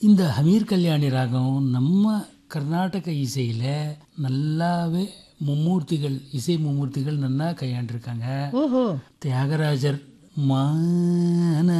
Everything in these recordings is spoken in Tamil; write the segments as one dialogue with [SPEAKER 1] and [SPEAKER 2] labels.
[SPEAKER 1] இந்த ஹமீர் கல்யாணி ராகம் நம்ம கர்நாடக இசையில் நல்லாவே மும்மூர்த்திகள் இசை மும்மூர்த்திகள் நல்லா கையாண்டிருக்காங்க
[SPEAKER 2] ஓஹோ
[SPEAKER 1] தியாகராஜர் மானமூலே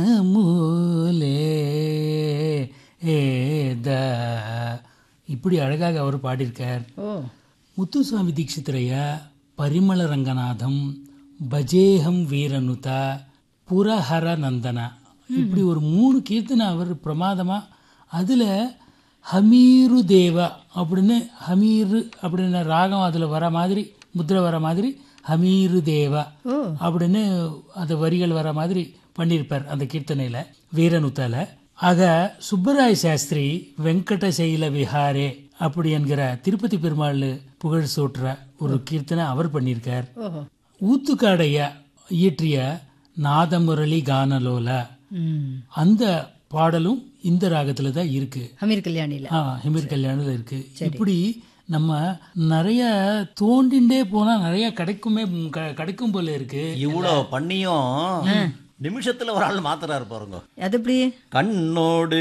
[SPEAKER 1] ஏத இப்படி அழகாக அவர் பாடியிருக்கார்
[SPEAKER 2] ஓ
[SPEAKER 1] முத்துசுவாமி தீட்சிதரையா பரிமள ரங்கநாதம் பஜேகம் வீரனுதா புரஹர நந்தனா இப்படி ஒரு மூணு கீர்த்தனை அவர் பிரமாதமா அதுல ஹமீரு தேவா அப்படின்னு ஹமீரு அப்படின்னு ராகம் அதுல வர மாதிரி முத்திரை வர மாதிரி ஹமீரு தேவா
[SPEAKER 2] ஓ
[SPEAKER 1] அப்படின்னு அந்த வரிகள் வர மாதிரி பண்ணியிருப்பார் அந்த கீர்த்தனையில வீரனுத்தால ஆக சுப்பராய சாஸ்திரி வெங்கடசைல விஹாரே அப்படி என்கிற திருப்பதி பெருமாள் புகழ் சூட்டுற ஒரு கீர்த்தனை அவர் பண்ணியிருக்கார்
[SPEAKER 2] ஓஹோ
[SPEAKER 1] ஊத்துக்காடையா இயற்றிய நாதமுரளி கானலோல
[SPEAKER 2] ம்
[SPEAKER 1] அந்த பாடலும் இந்த ராகத்துல தான் இருக்கு
[SPEAKER 2] ஹமீர் கல்யாணில
[SPEAKER 1] ஆ ஹிமிர் கல்யாணத்துல இருக்கு இப்படி நம்ம நிறைய தோண்டிண்டே போனா நிறைய கிடைக்குமே ம், க- கிடைக்கும் போல இருக்கு
[SPEAKER 3] இவ்வளோ பண்ணியும் நிமிஷத்துல ஒரு ஆள் மாத்துறாரு பாருங்க
[SPEAKER 2] அது எப்படி
[SPEAKER 3] கண்ணோடு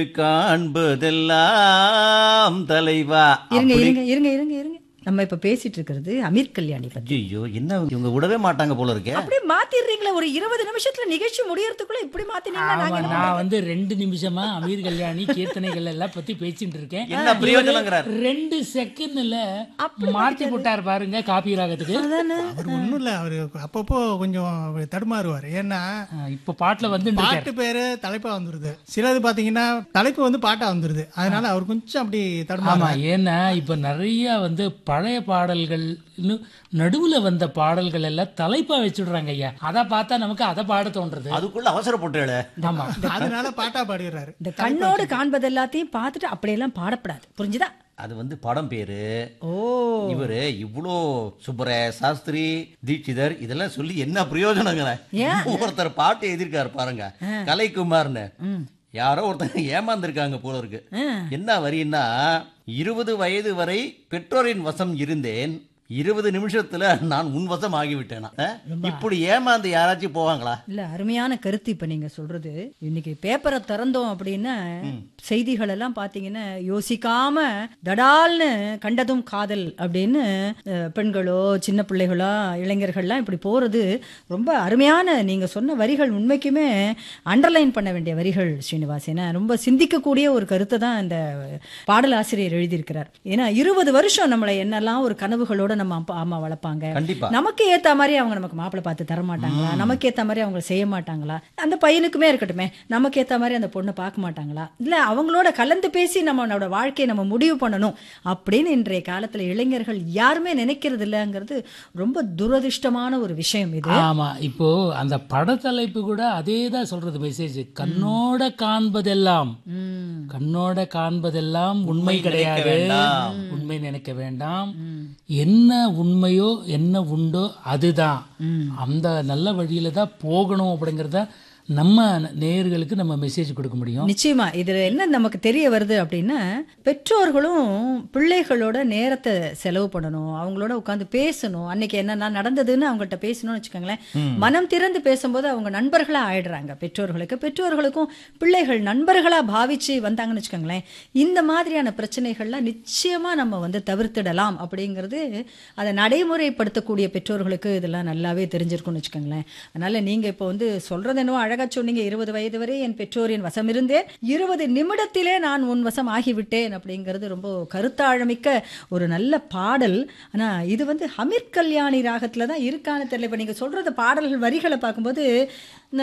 [SPEAKER 3] காண்பதெல்லாம் தலைவா
[SPEAKER 2] இருங்க இருங்க இருங்க இருங்க இருங்க நம்ம இப்ப பேசிட்டு இருக்கிறது அமீர் கல்யாணி பத்தி
[SPEAKER 3] ஐயோ என்ன இவங்க விடவே மாட்டாங்க போல இருக்கே
[SPEAKER 2] அப்படியே மாத்திடுறீங்களே ஒரு இருபது நிமிஷத்துல நிகழ்ச்சி முடியறதுக்குள்ள இப்படி மாத்தினீங்கன்னா
[SPEAKER 1] ஆமா
[SPEAKER 2] நாங்க என்ன
[SPEAKER 1] நான் வந்து ரெண்டு நிமிஷமா அமீர் கல்யாணி கீர்த்தனைகள் எல்லாம் பத்தி பேசிட்டு இருக்கேன்
[SPEAKER 3] என்ன பிரயோஜனங்கிறார்
[SPEAKER 1] ரெண்டு செகண்ட்ல மாத்தி போட்டார் பாருங்க காப்பி ராகத்துக்கு
[SPEAKER 4] அவர் ஒன்றும் இல்லை அவர் அப்பப்போ கொஞ்சம் தடுமாறுவார் ஏன்னா
[SPEAKER 1] ஆ, இப்ப பாட்டுல வந்து
[SPEAKER 4] பாட்டு பேரு தலைப்பா வந்துருது சிலது பாத்தீங்கன்னா தலைப்பு வந்து பாட்டா வந்துருது அதனால அவர் கொஞ்சம் அப்படி தடுமாறு
[SPEAKER 1] ஆமா ஏன்னா இப்ப நிறைய வந்து பழைய பாடல்கள் இன்னும் நடுவுல வந்த பாடல்கள் எல்லாம் தலைப்பா வச்சுடுறாங்க ஐயா அதை பார்த்தா நமக்கு அதை பாட தோன்றது
[SPEAKER 3] அதுக்குள்ள அவசரப்பட்டேளே
[SPEAKER 1] ஆமா
[SPEAKER 4] அதனால பாட்டா பாடிடுறாரு
[SPEAKER 2] இந்த கண்ணோடு காண்பது எல்லாத்தையும் பார்த்துட்டு அப்படியெல்லாம் பாடப்படாது புரிஞ்சுதா
[SPEAKER 3] அது வந்து படம் பேரு
[SPEAKER 2] ஓ
[SPEAKER 3] இவரு இவ்வளோ சுப்பர சாஸ்திரி தீட்சிதர் இதெல்லாம் சொல்லி என்ன பிரயோஜனங்கிற ஒருத்தர் பாட்டு எழுதியிருக்காரு பாருங்க கலைக்குமார்னு யாரோ ஒருத்தங்க ஏமாந்துருக்காங்க போல இருக்கு என்ன வரின்னா இருபது வயது வரை பெற்றோரின் வசம் இருந்தேன் இருபது நிமிஷத்துல நான் உன் வசம் ஆகிவிட்டேனா அஹ்? இப்படி ஏமாந்து யாராச்சும் போவாங்களா
[SPEAKER 2] இல்ல அருமையான கருத்து இப்ப நீங்க சொல்றது இன்னைக்கு பேப்பரை திறந்தோம் அப்படின்னா செய்திகள் எல்லாம் பாத்தீங்கன்னா யோசிக்காம தடால்னு கண்டதும் காதல் அப்படின்னு அஹ், பெண்களோ சின்ன பிள்ளைகளோ இளைஞர்கள்லாம் இப்படி போறது ரொம்ப அருமையான நீங்க சொன்ன வரிகள் உண்மைக்குமே அண்டர்லைன் பண்ண வேண்டிய வரிகள் ஸ்ரீனிவாஸ் ஏன்னா ரொம்ப சிந்திக்கக்கூடிய ஒரு கருத்தை தான் இந்த பாடல் ஆசிரியர் எழுதியிருக்கிறார் ஏன்னா இருபது வருஷம் நம்மளை என்னெல்லாம் ஒரு கனவுகளோட நம்ம அப்பா அம்மா வளர்ப்பாங்க
[SPEAKER 3] கண்டிப்பா
[SPEAKER 2] நமக்கு ஏத்த மாதிரி அவங்க நமக்கு மாப்பிள்ளை பார்த்து தர மாட்டாங்களா நமக்கு ஏத்த மாதிரி அவங்க செய்ய மாட்டாங்களா அந்த பையனுக்குமே இருக்கட்டுமே நமக்கு ஏத்த மாதிரி அந்த பொண்ணை பார்க்க மாட்டாங்களா இல்ல அவங்களோட கலந்து பேசி நம்மளோட வாழ்க்கையை நம்ம முடிவு பண்ணணும் அப்படின்னு இன்றைய காலத்துல இளைஞர்கள் யாருமே நினைக்கிறது இல்லைங்கிறது ரொம்ப துரதிர்ஷ்டமான ஒரு விஷயம் இது
[SPEAKER 1] ஆமா இப்போ அந்த படத்தலைப்பு கூட அதே தான் சொல்றது மெசேஜ் கண்ணோட காண்பதெல்லாம்
[SPEAKER 2] ம்.
[SPEAKER 1] கண்ணோட காண்பதெல்லாம் உண்மை கிடையாது
[SPEAKER 3] வேண்டாம்.
[SPEAKER 1] உண்மை நினைக்க வேண்டாம் என்ன உண்மையோ என்ன உண்டோ அதுதான் அந்த நல்ல வழியில தான் போகணும் அப்படிங்கறத நம்ம நேயர்களுக்கு நம்ம மெசேஜ் கொடுக்க முடியும்
[SPEAKER 2] நிச்சயமா இதுல என்ன நமக்கு தெரிய வருது அப்படின்னா பெற்றோர்களும் பிள்ளைகளோட நேரத்தை செலவு பண்ணணும் அவங்களோட உட்காந்து பேசணும் அன்னைக்கு என்னென்ன நடந்ததுன்னு அவங்கள்ட்ட பேசணும்னு வச்சுக்கோங்களேன் மனம் திறந்து பேசும்போது அவங்க நண்பர்களா ஆயிடுறாங்க பெற்றோர்களுக்கு பெற்றோர்களுக்கும் பிள்ளைகள் நண்பர்களா பாவிச்சு வந்தாங்கன்னு வச்சுக்கோங்களேன் இந்த மாதிரியான பிரச்சனைகள்லாம் நிச்சயமா நம்ம வந்து தவிர்த்திடலாம் அப்படிங்கிறது அதை நடைமுறைப்படுத்தக்கூடிய பெற்றோர்களுக்கு இதெல்லாம் நல்லாவே தெரிஞ்சிருக்கும்னு வச்சுக்கோங்களேன் அதனால நீங்க இப்போ வந்து சொல்றது என்னவோ அழகா சொன்னீங்க இருபது வயது வரை என் பெற்றோரின் வசம் இருந்தேன் இருபது நிமிடத்திலே நான் உன் வசம் ஆகிவிட்டேன் அப்படிங்கிறது ரொம்ப கருத்தாழமிக்க ஒரு நல்ல பாடல் ஆனா இது வந்து ஹமீர் கல்யாணி ராகத்துல தான் இருக்கான்னு தெரியல இப்ப நீங்க சொல்றது பாடல்கள் வரிகளை பார்க்கும்போது